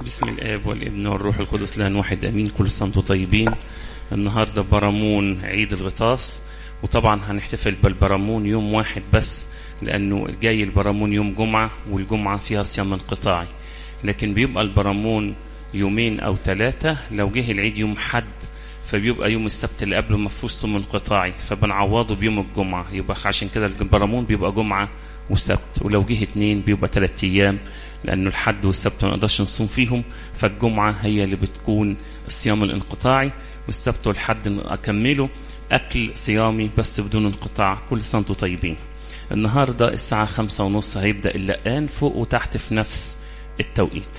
بسم الاب والابن والروح القدس لان واحد امين كل سنه وانتم طيبين النهارده برامون عيد الغطاس وطبعا هنحتفل بالبرامون يوم واحد بس لانه جاي البرامون يوم جمعه والجمعه فيها صيام انقطاعي لكن بيبقى البرامون يومين او ثلاثه لو جه العيد يوم حد فبيبقى يوم السبت اللي قبله ما فيهوش صوم انقطاعي فبنعوضه بيوم الجمعه يبقى عشان كده البرامون بيبقى جمعه وسبت ولو جه اتنين بيبقى ثلاث ايام لانه الحد والسبت ما نقدرش نصوم فيهم فالجمعه هي اللي بتكون الصيام الانقطاعي والسبت والحد اكمله اكل صيامي بس بدون انقطاع كل سنه وانتم طيبين النهارده الساعه خمسة ونص هيبدا اللقان فوق وتحت في نفس التوقيت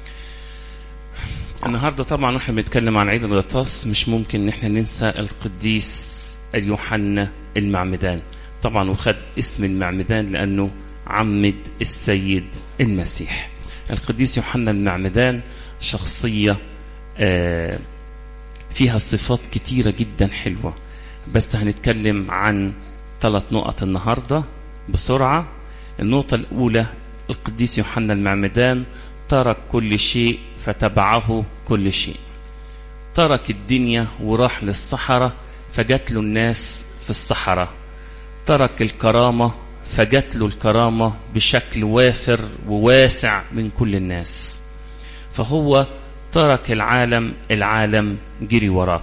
النهارده طبعا واحنا بنتكلم عن عيد الغطاس مش ممكن ان احنا ننسى القديس اليوحنا المعمدان طبعا وخد اسم المعمدان لانه عمد السيد المسيح القديس يوحنا المعمدان شخصية آه فيها صفات كتيرة جدا حلوة بس هنتكلم عن ثلاث نقط النهاردة بسرعة النقطة الأولى القديس يوحنا المعمدان ترك كل شيء فتبعه كل شيء ترك الدنيا وراح للصحراء فجات له الناس في الصحراء ترك الكرامة فجات له الكرامة بشكل وافر وواسع من كل الناس فهو ترك العالم العالم جري وراه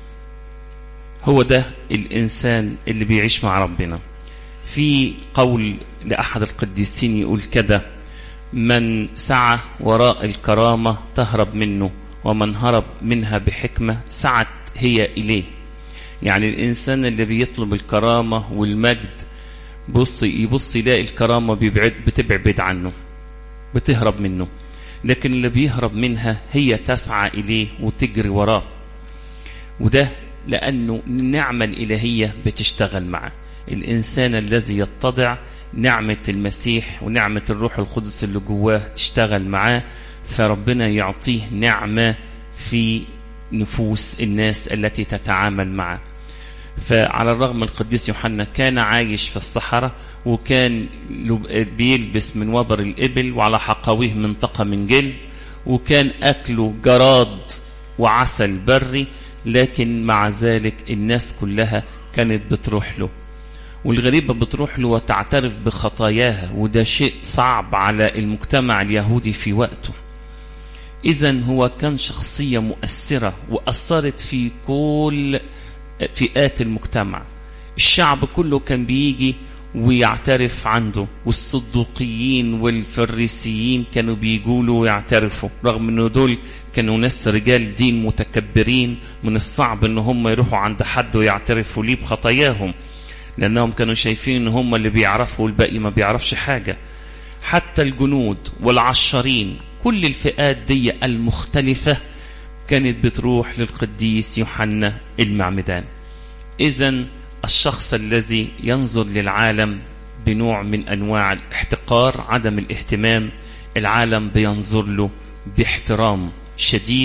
هو ده الإنسان اللي بيعيش مع ربنا في قول لأحد القديسين يقول كده من سعى وراء الكرامة تهرب منه ومن هرب منها بحكمة سعت هي إليه يعني الإنسان اللي بيطلب الكرامة والمجد بص يبص يلاقي الكرامة بيبعد بتبعد عنه بتهرب منه لكن اللي بيهرب منها هي تسعى إليه وتجري وراه وده لأنه النعمة الإلهية بتشتغل معه الإنسان الذي يتضع نعمة المسيح ونعمة الروح القدس اللي جواه تشتغل معاه فربنا يعطيه نعمة في نفوس الناس التي تتعامل معه فعلى الرغم القديس يوحنا كان عايش في الصحراء وكان بيلبس من وبر الإبل وعلى حقويه منطقة من جلد وكان أكله جراد وعسل بري لكن مع ذلك الناس كلها كانت بتروح له والغريبة بتروح له وتعترف بخطاياها وده شيء صعب على المجتمع اليهودي في وقته إذا هو كان شخصية مؤثرة وأثرت في كل فئات المجتمع الشعب كله كان بيجي ويعترف عنده والصدوقيين والفريسيين كانوا بيقولوا ويعترفوا رغم انه دول كانوا ناس رجال دين متكبرين من الصعب ان هم يروحوا عند حد ويعترفوا ليه بخطاياهم لانهم كانوا شايفين ان هم اللي بيعرفوا والباقي ما بيعرفش حاجه حتى الجنود والعشارين كل الفئات دي المختلفه كانت بتروح للقديس يوحنا المعمدان اذا الشخص الذي ينظر للعالم بنوع من انواع الاحتقار عدم الاهتمام العالم بينظر له باحترام شديد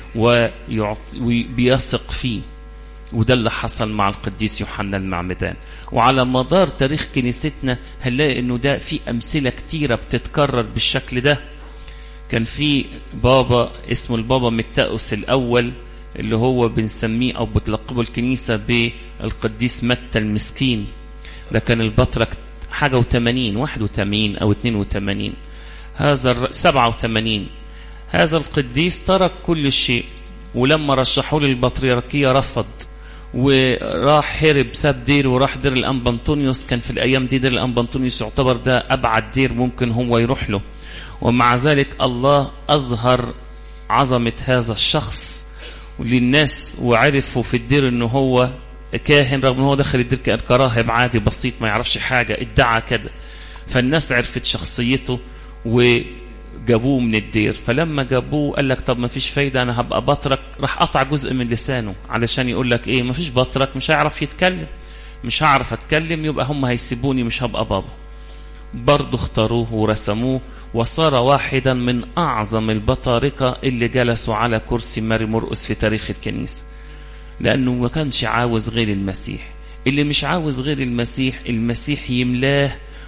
وبيثق فيه وده اللي حصل مع القديس يوحنا المعمدان وعلى مدار تاريخ كنيستنا هنلاقي انه ده في امثله كتيره بتتكرر بالشكل ده كان في بابا اسمه البابا متاوس الاول اللي هو بنسميه او بتلقبه الكنيسه بالقديس متى المسكين ده كان البطرك حاجه و80 81 او 82 هذا 87 هذا القديس ترك كل شيء ولما رشحوه للبطريركيه رفض وراح هرب ساب دير وراح دير الانبنطونيوس كان في الايام دي دير الانبنطونيوس يعتبر ده ابعد دير ممكن هو يروح له ومع ذلك الله أظهر عظمة هذا الشخص للناس وعرفوا في الدير انه هو كاهن رغم انه هو دخل الدير كان كراهب عادي بسيط ما يعرفش حاجة ادعى كده فالناس عرفت شخصيته وجابوه من الدير فلما جابوه قال لك طب ما فيش فايدة انا هبقى بطرك راح قطع جزء من لسانه علشان يقول لك ايه ما فيش بطرك مش هيعرف يتكلم مش هعرف اتكلم يبقى هم هيسيبوني مش هبقى بابا برضه اختاروه ورسموه وصار واحدا من أعظم البطارقة اللي جلسوا على كرسي ماري مرقس في تاريخ الكنيسة لأنه ما كانش عاوز غير المسيح اللي مش عاوز غير المسيح المسيح يملاه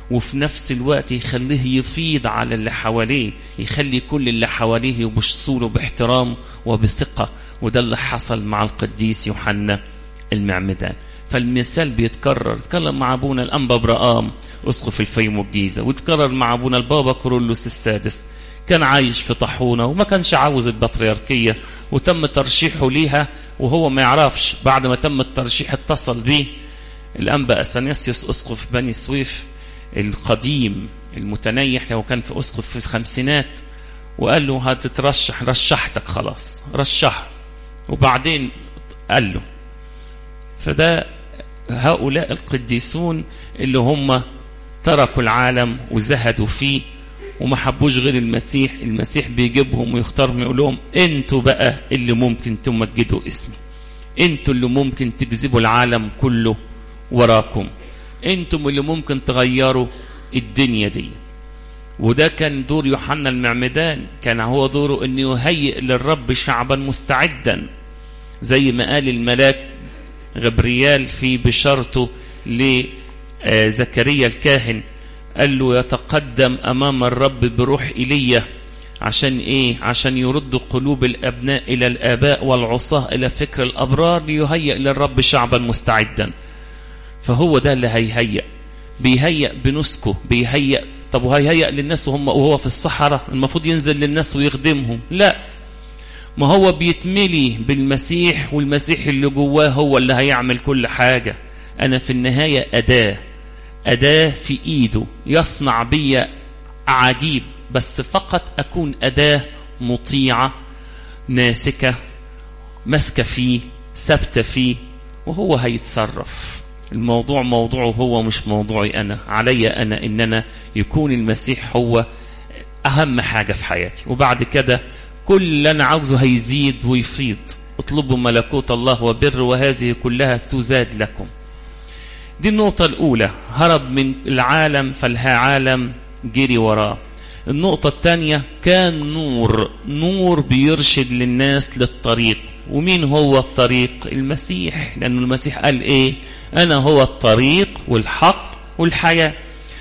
وفي نفس الوقت يخليه يفيض على اللي حواليه يخلي كل اللي حواليه يبصوا له باحترام وبثقة وده اللي حصل مع القديس يوحنا المعمدان فالمثال بيتكرر اتكلم مع ابونا الانبا برقام اسقف الفيوم والجيزه واتكرر مع ابونا البابا كورولوس السادس كان عايش في طاحونه وما كانش عاوز البطريركيه وتم ترشيحه ليها وهو ما يعرفش بعد ما تم الترشيح اتصل بيه الانبا اثناسيوس اسقف بني سويف القديم المتنيح لو كان في اسقف في الخمسينات وقال له هتترشح رشحتك خلاص رشح وبعدين قال له فده هؤلاء القديسون اللي هم تركوا العالم وزهدوا فيه وما حبوش غير المسيح المسيح بيجيبهم ويختارهم يقول لهم انتوا بقى اللي ممكن تمجدوا اسمي انتوا اللي ممكن تجذبوا العالم كله وراكم انتم اللي ممكن تغيروا الدنيا دي وده كان دور يوحنا المعمدان كان هو دوره انه يهيئ للرب شعبا مستعدا زي ما قال الملاك غبريال في بشارته لزكريا الكاهن قال له يتقدم امام الرب بروح ايليا عشان ايه عشان يرد قلوب الابناء الى الاباء والعصاه الى فكر الابرار ليهيئ للرب شعبا مستعدا فهو ده اللي هيهيئ بيهيئ بنسكه بيهيئ طب وهيهيئ للناس وهم وهو في الصحراء المفروض ينزل للناس ويخدمهم لا ما هو بيتملي بالمسيح والمسيح اللي جواه هو اللي هيعمل كل حاجة أنا في النهاية أداة أداة في إيده يصنع بي عجيب بس فقط أكون أداة مطيعة ناسكة ماسكة فيه ثابتة فيه وهو هيتصرف الموضوع موضوعه هو مش موضوعي أنا علي أنا إن أنا يكون المسيح هو أهم حاجة في حياتي وبعد كده كل اللي أنا عاوزه هيزيد ويفيض اطلبوا ملكوت الله وبر وهذه كلها تزاد لكم دي النقطة الأولى هرب من العالم فالعالم جري وراه النقطة الثانية كان نور نور بيرشد للناس للطريق ومين هو الطريق المسيح لأن المسيح قال إيه أنا هو الطريق والحق والحياة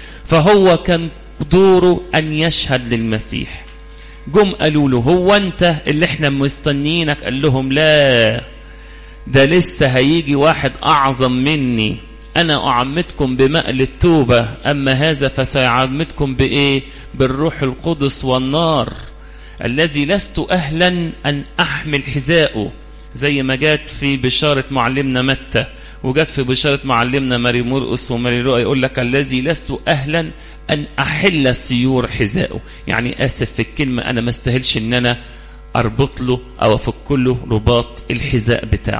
فهو كان دوره أن يشهد للمسيح جم قالوا له هو أنت اللي احنا مستنيينك قال لهم لا ده لسه هيجي واحد أعظم مني أنا أعمدكم بماء للتوبة أما هذا فسيعمدكم بإيه بالروح القدس والنار الذي لست أهلا أن أحمل حذاءه زي ما جات في بشارة معلمنا متى وجات في بشارة معلمنا ماري مرقس وماري رؤى يقول لك الذي لست أهلا أن أحل سيور حذاءه يعني آسف في الكلمة أنا ما استاهلش أن أنا أربط له أو أفك له رباط الحذاء بتاعه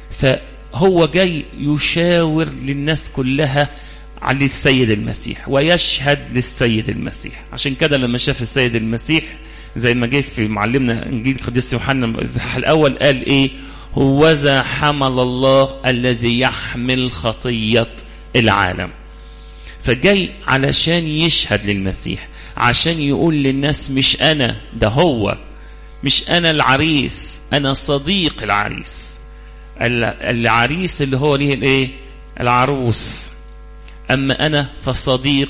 فهو جاي يشاور للناس كلها على السيد المسيح ويشهد للسيد المسيح عشان كده لما شاف السيد المسيح زي ما جه في معلمنا انجيل القديس يوحنا الاصحاح الاول قال ايه هوذا حمل الله الذي يحمل خطيه العالم فجاي علشان يشهد للمسيح عشان يقول للناس مش انا ده هو مش انا العريس انا صديق العريس العريس اللي هو ليه الايه العروس اما انا فصديق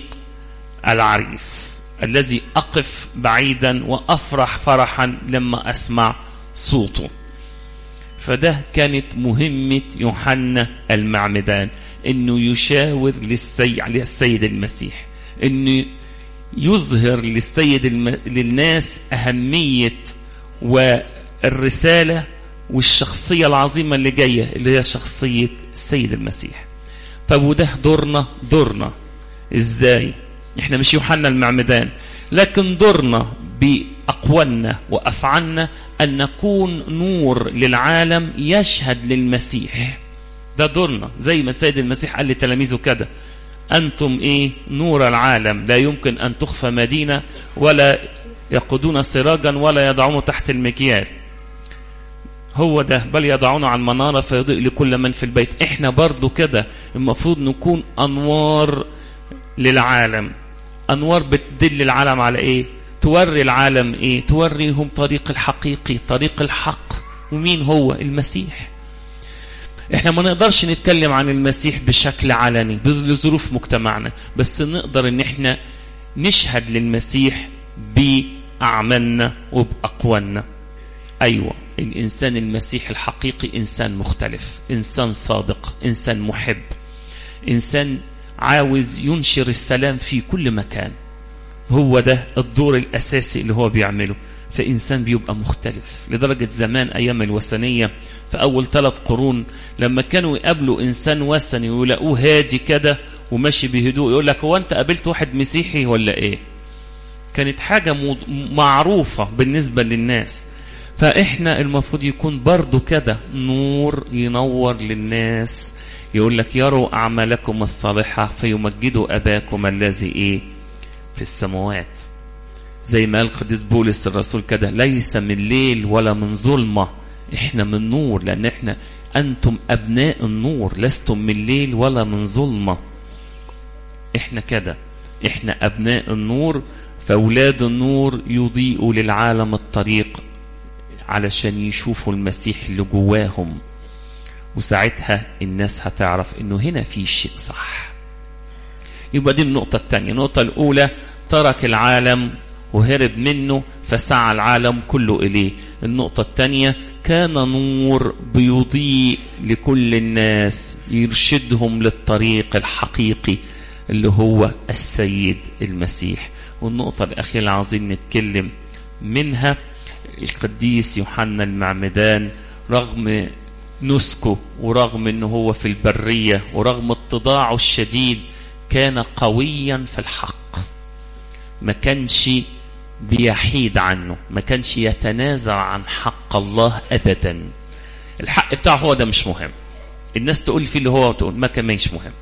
العريس الذي أقف بعيدا وأفرح فرحا لما أسمع صوته فده كانت مهمة يوحنا المعمدان أنه يشاور للسي... للسيد المسيح أنه يظهر للسيد الم... للناس أهمية والرسالة والشخصية العظيمة اللي جاية اللي هي شخصية السيد المسيح طب وده دورنا دورنا ازاي احنا مش يوحنا المعمدان لكن دورنا بأقوالنا وأفعالنا أن نكون نور للعالم يشهد للمسيح ده دورنا زي ما السيد المسيح قال لتلاميذه كده أنتم إيه نور العالم لا يمكن أن تخفى مدينة ولا يقودون سراجا ولا يضعونه تحت المكيال هو ده بل يضعونه على المنارة فيضيء لكل من في البيت احنا برضو كده المفروض نكون أنوار للعالم انوار بتدل العالم على ايه توري العالم ايه توريهم طريق الحقيقي طريق الحق ومين هو المسيح احنا ما نقدرش نتكلم عن المسيح بشكل علني لظروف مجتمعنا بس نقدر ان احنا نشهد للمسيح بأعمالنا وبأقوالنا أيوة الإنسان المسيح الحقيقي إنسان مختلف إنسان صادق إنسان محب إنسان عاوز ينشر السلام في كل مكان هو ده الدور الأساسي اللي هو بيعمله فإنسان بيبقى مختلف لدرجة زمان أيام الوثنية في أول ثلاث قرون لما كانوا يقابلوا إنسان وثني ويلاقوه هادي كده وماشي بهدوء يقول لك هو أنت قابلت واحد مسيحي ولا إيه كانت حاجة معروفة بالنسبة للناس فإحنا المفروض يكون برضو كده نور ينور للناس يقول لك يروا أعمالكم الصالحة فيمجدوا أباكم الذي إيه في السماوات زي ما قال القديس بولس الرسول كده ليس من ليل ولا من ظلمة احنا من نور لان احنا انتم ابناء النور لستم من ليل ولا من ظلمة احنا كده احنا ابناء النور فاولاد النور يضيئوا للعالم الطريق علشان يشوفوا المسيح اللي جواهم وساعتها الناس هتعرف انه هنا في شيء صح يبقى دي النقطة الثانية النقطة الأولى ترك العالم وهرب منه فسعى العالم كله إليه النقطة الثانية كان نور بيضيء لكل الناس يرشدهم للطريق الحقيقي اللي هو السيد المسيح والنقطة الأخيرة اللي عاوزين نتكلم منها القديس يوحنا المعمدان رغم نسكه ورغم انه هو في البرية ورغم اتضاعه الشديد كان قويا في الحق ما كانش بيحيد عنه ما كانش يتنازع عن حق الله ابدا الحق بتاعه هو ده مش مهم الناس تقول فيه اللي هو تقول ما كان مش مهم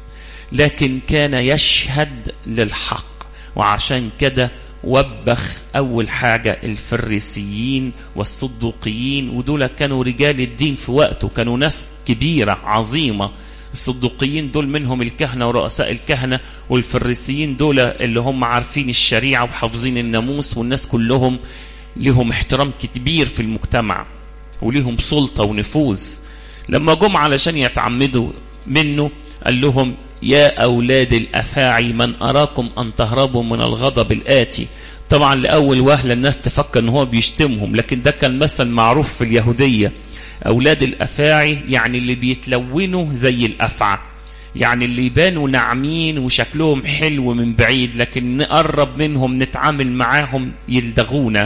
لكن كان يشهد للحق وعشان كده وبخ أول حاجة الفريسيين والصدوقيين ودول كانوا رجال الدين في وقته كانوا ناس كبيرة عظيمة الصدوقيين دول منهم الكهنة ورؤساء الكهنة والفريسيين دول اللي هم عارفين الشريعة وحافظين الناموس والناس كلهم لهم احترام كبير في المجتمع وليهم سلطة ونفوذ لما جم علشان يتعمدوا منه قال لهم يا أولاد الأفاعي من أراكم أن تهربوا من الغضب الآتي طبعا لأول وهلة الناس تفكر أن هو بيشتمهم لكن ده كان مثل معروف في اليهودية أولاد الأفاعي يعني اللي بيتلونوا زي الأفعى يعني اللي يبانوا ناعمين وشكلهم حلو من بعيد لكن نقرب منهم نتعامل معاهم يلدغونا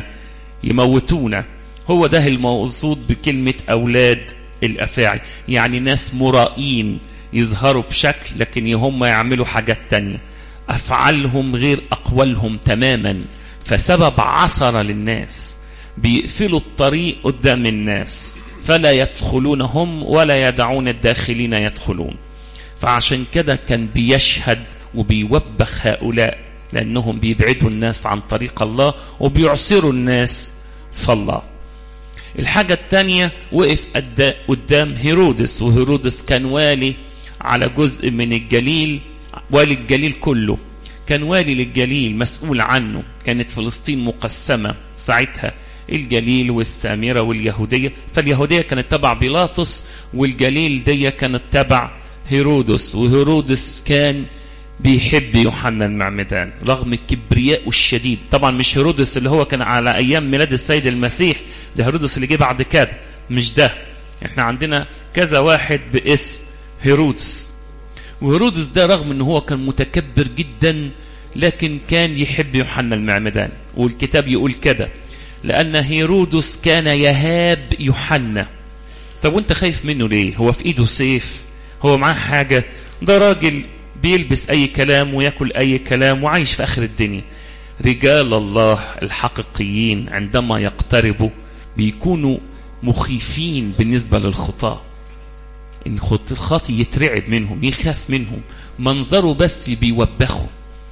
يموتونا هو ده المقصود بكلمة أولاد الأفاعي يعني ناس مرائين يظهروا بشكل لكن هم يعملوا حاجات تانية أفعالهم غير أقوالهم تماما فسبب عثرة للناس بيقفلوا الطريق قدام الناس فلا يدخلون هم ولا يدعون الداخلين يدخلون فعشان كده كان بيشهد وبيوبخ هؤلاء لأنهم بيبعدوا الناس عن طريق الله وبيعصروا الناس فالله الحاجة الثانية وقف قدام هيرودس وهيرودس كان والي على جزء من الجليل والي الجليل كله كان والي للجليل مسؤول عنه كانت فلسطين مقسمة ساعتها الجليل والسامرة واليهودية فاليهودية كانت تبع بيلاطس والجليل دي كانت تبع هيرودس وهيرودس كان بيحب يوحنا المعمدان رغم الكبرياء الشديد طبعا مش هيرودس اللي هو كان على ايام ميلاد السيد المسيح ده هيرودس اللي جه بعد كده مش ده احنا عندنا كذا واحد باسم هيرودس وهيرودس ده رغم ان هو كان متكبر جدا لكن كان يحب يوحنا المعمدان والكتاب يقول كده لان هيرودس كان يهاب يوحنا طب وانت خايف منه ليه هو في ايده سيف هو معاه حاجه ده راجل بيلبس اي كلام وياكل اي كلام وعايش في اخر الدنيا رجال الله الحقيقيين عندما يقتربوا بيكونوا مخيفين بالنسبه للخطاه ان الخاطي يترعب منهم يخاف منهم منظره بس بيوبخه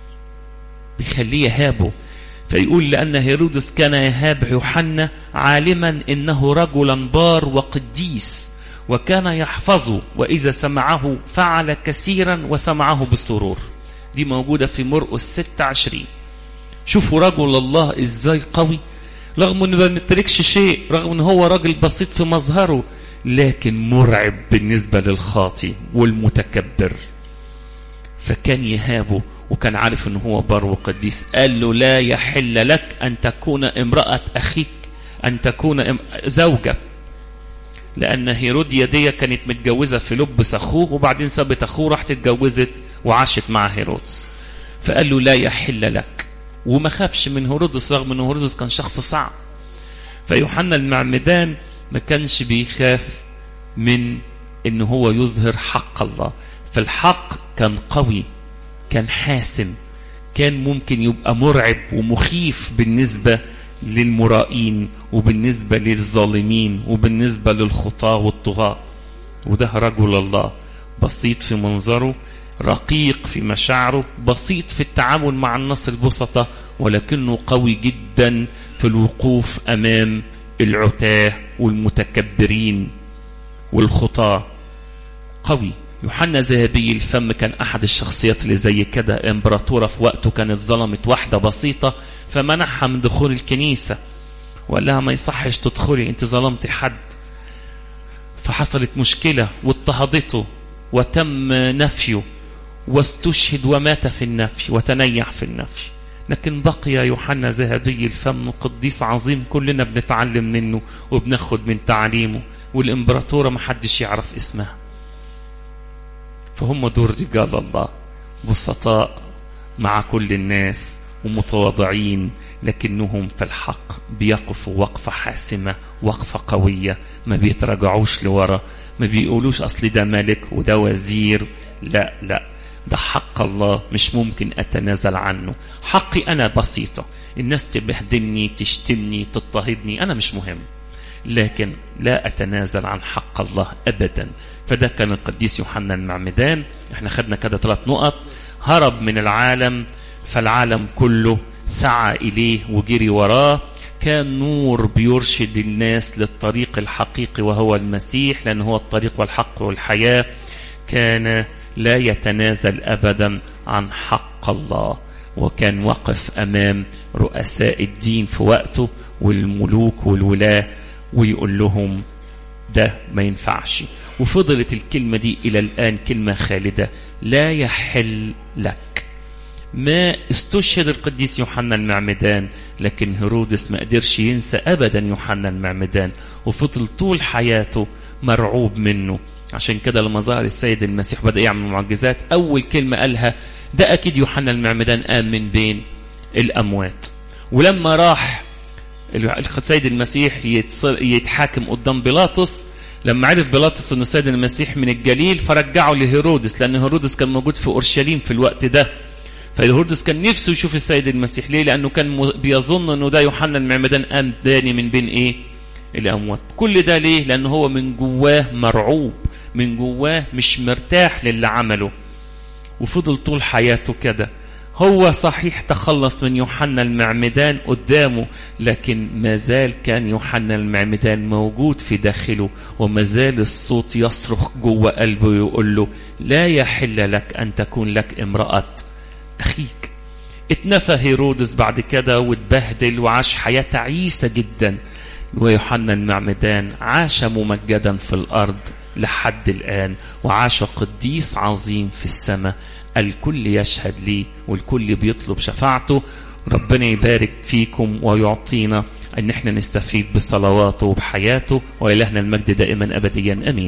بيخليه يهابه فيقول لأن هيرودس كان يهاب يوحنا عالما إنه رجلا بار وقديس وكان يحفظه وإذا سمعه فعل كثيرا وسمعه بالسرور دي موجودة في مرقس 26 شوفوا رجل الله إزاي قوي رغم أنه ما بيمتلكش شيء رغم أنه هو راجل بسيط في مظهره لكن مرعب بالنسبة للخاطي والمتكبر فكان يهابه وكان عارف ان هو بر وقديس قال له لا يحل لك ان تكون امرأة اخيك ان تكون زوجة لان هيروديا دي كانت متجوزة في لبس اخوه وبعدين سابت اخوه راحت اتجوزت وعاشت مع هيرودس فقال له لا يحل لك وما خافش من هيرودس رغم ان هيرودس كان شخص صعب فيوحنا المعمدان ما كانش بيخاف من ان هو يظهر حق الله فالحق كان قوي كان حاسم كان ممكن يبقى مرعب ومخيف بالنسبة للمرائين وبالنسبة للظالمين وبالنسبة للخطاة والطغاة وده رجل الله بسيط في منظره رقيق في مشاعره بسيط في التعامل مع الناس البسطة ولكنه قوي جدا في الوقوف أمام العتاه والمتكبرين والخطاة قوي يوحنا ذهبي الفم كان أحد الشخصيات اللي زي كده إمبراطورة في وقته كانت ظلمت واحدة بسيطة فمنعها من دخول الكنيسة وقال لها ما يصحش تدخلي أنت ظلمتي حد فحصلت مشكلة واضطهدته وتم نفيه واستشهد ومات في النفي وتنيح في النفي لكن بقي يوحنا ذهبي الفم قديس عظيم كلنا بنتعلم منه وبناخد من تعليمه والإمبراطورة ما حدش يعرف اسمها فهم دول رجال الله بسطاء مع كل الناس ومتواضعين لكنهم في الحق بيقفوا وقفة حاسمة وقفة قوية ما بيتراجعوش لورا ما بيقولوش أصل ده ملك وده وزير لا لا ده حق الله مش ممكن أتنازل عنه حقي أنا بسيطة الناس تبهدلني تشتمني تضطهدني أنا مش مهم لكن لا أتنازل عن حق الله أبدا فده كان القديس يوحنا المعمدان احنا خدنا كده ثلاث نقط هرب من العالم فالعالم كله سعى إليه وجري وراه كان نور بيرشد الناس للطريق الحقيقي وهو المسيح لأن هو الطريق والحق والحياة كان لا يتنازل أبدا عن حق الله وكان وقف أمام رؤساء الدين في وقته والملوك والولاة ويقول لهم ده ما ينفعش وفضلت الكلمة دي إلى الآن كلمة خالدة لا يحل لك ما استشهد القديس يوحنا المعمدان لكن هيرودس ما قدرش ينسى أبدا يوحنا المعمدان وفضل طول حياته مرعوب منه عشان كده لما ظهر السيد المسيح بدأ يعمل معجزات أول كلمة قالها ده أكيد يوحنا المعمدان قام من بين الأموات ولما راح السيد المسيح يتحاكم قدام بيلاطس لما عرف بيلاطس انه السيد المسيح من الجليل فرجعه لهيرودس لان هيرودس كان موجود في اورشليم في الوقت ده فهيرودس كان نفسه يشوف السيد المسيح ليه لانه كان بيظن انه ده يوحنا المعمدان قام تاني من بين ايه الاموات كل ده ليه لان هو من جواه مرعوب من جواه مش مرتاح للي عمله وفضل طول حياته كده هو صحيح تخلص من يوحنا المعمدان قدامه لكن ما زال كان يوحنا المعمدان موجود في داخله وما زال الصوت يصرخ جوه قلبه ويقول له لا يحل لك أن تكون لك امرأة أخيك اتنفى هيرودس بعد كده واتبهدل وعاش حياة تعيسة جدا ويوحنا المعمدان عاش ممجدا في الأرض لحد الآن وعاش قديس عظيم في السماء الكل يشهد لي والكل بيطلب شفاعته ربنا يبارك فيكم ويعطينا ان احنا نستفيد بصلواته وبحياته والهنا المجد دائما ابديا امين